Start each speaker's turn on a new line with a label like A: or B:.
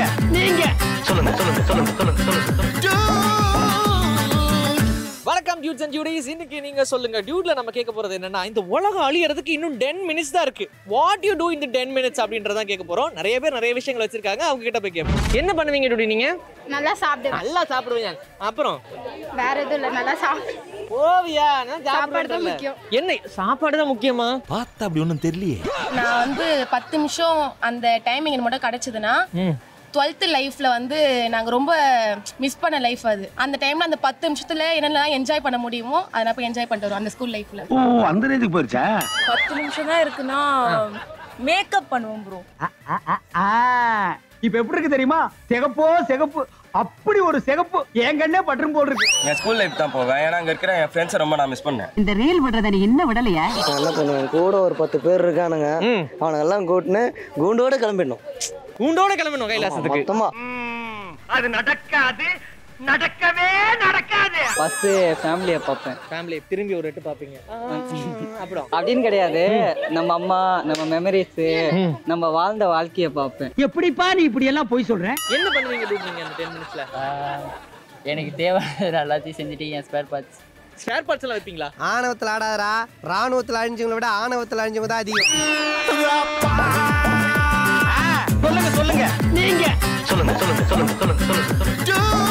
A: நீங்க
B: சொல்லுங்க சொல்லுங்க சொல்லுங்க சொல்லுங்க சொல்லுங்க
C: வணக்கம் டியூட்ஸ் அண்ட் டியூடிஸ் இன்னைக்கு நீங்க சொல்லுங்க டியூட்ல நம்ம கேட்க போறது என்னன்னா இந்த உலகம் அழியறதுக்கு இன்னும் 10 மினிட்ஸ் தான் இருக்கு வாட் யூ டூ இந்த 10 மினிட்ஸ் அப்படின்றத கேட்க போறோம் நிறைய பேர் நிறைய விஷயங்கள் வச்சிருக்காங்க அவங்க கிட்ட போய் கேட்போம் என்ன பண்ணுவீங்க டியூடி நீங்க
D: நல்லா சாப்பிடுவேன்
C: நல்லா சாப்பிடுவீங்க அப்புறம்
D: வேற எதுவும் இல்லை நல்லா சாப்பிடு
C: ஓவியா நான்
D: சாப்பாடு தான்
C: சாப்பிடுறது
D: முக்கியம்.
C: என்ன சாப்பாடு தான் முக்கியமா
B: பார்த்தா அப்படி ஒன்றும் தெரியலையே
E: நான் வந்து பத்து நிமிஷம் அந்த டைமிங் மட்டும் கிடைச்சதுன்னா டுவெல்த்து லைஃப்பில் வந்து நாங்கள் ரொம்ப மிஸ் பண்ண லைஃப் அது அந்த டைமில் அந்த பத்து நிமிஷத்தில் என்னென்னலாம் என்ஜாய் பண்ண முடியுமோ அதை நான் போய் என்ஜாய் பண்ணிட்டு வரோம் அந்த ஸ்கூல் லைஃப்பில்
F: ஓ அந்த ரேஞ்சுக்கு போயிருச்சா
G: பத்து நிமிஷம் தான் இருக்குன்னா மேக்கப் பண்ணுவோம் ப்ரோ
A: இப்ப எப்படி இருக்கு தெரியுமா சிகப்போ சிகப்பு அப்படி ஒரு சிகப்பு என் கண்ணே பற்றும் போல் இருக்கு
H: என் ஸ்கூல் லைஃப் தான் போவேன் ஏன்னா அங்கே இருக்கிற என் ஃப்ரெண்ட்ஸை ரொம்ப நான் மிஸ் பண்ணேன்
I: இந்த ரீல் விடுறத நீ இன்னும் விடலையா
J: நான் என்ன பண்ணுவேன் கூட ஒரு பத்து பேர் இருக்கானுங்க அவனை எல்லாம் கூட்டின்னு கூண்டோட கிளம்பிடணும்
C: உண்டோட கிளம்பணும் கைலாசத்துக்கு
J: மொத்தமா
A: அது நடக்காது நடக்கவே நடக்காது
I: ஃபர்ஸ்ட் ஃபேமிலியை பார்ப்பேன்
C: ஃபேமிலி திரும்பி ஒரு எட்டு பாப்பீங்க அப்புறம்
I: அப்படின்னு கிடையாது நம்ம அம்மா நம்ம மெமரிஸ் நம்ம வாழ்ந்த வாழ்க்கையை பார்ப்பேன்
A: எப்படிப்பா நீ இப்படி எல்லாம் போய் சொல்ற
C: என்ன பண்ணுவீங்க dude நீங்க அந்த 10 மினிட்ஸ்ல
I: எனக்கு தேவையான எல்லாத்தையும் செஞ்சுட்டு என் ஸ்பேர் பார்ட்ஸ்
C: ஸ்பேர் பார்ட்ஸ் எல்லாம் வைப்பீங்களா
J: ஆணவத்தில் ஆடாதரா ராணுவத்தில் அழிஞ்சவங்களை விட ஆணவத்தில் அழிஞ்சவங்க தான் அதிகம்
A: சொல்லுங்க சொல்லுங்க நீங்க
B: சொல்லுங்க சொல்லுங்க சொல்லுங்க சொல்லுங்க சொல்லுங்க சொல்லுங்க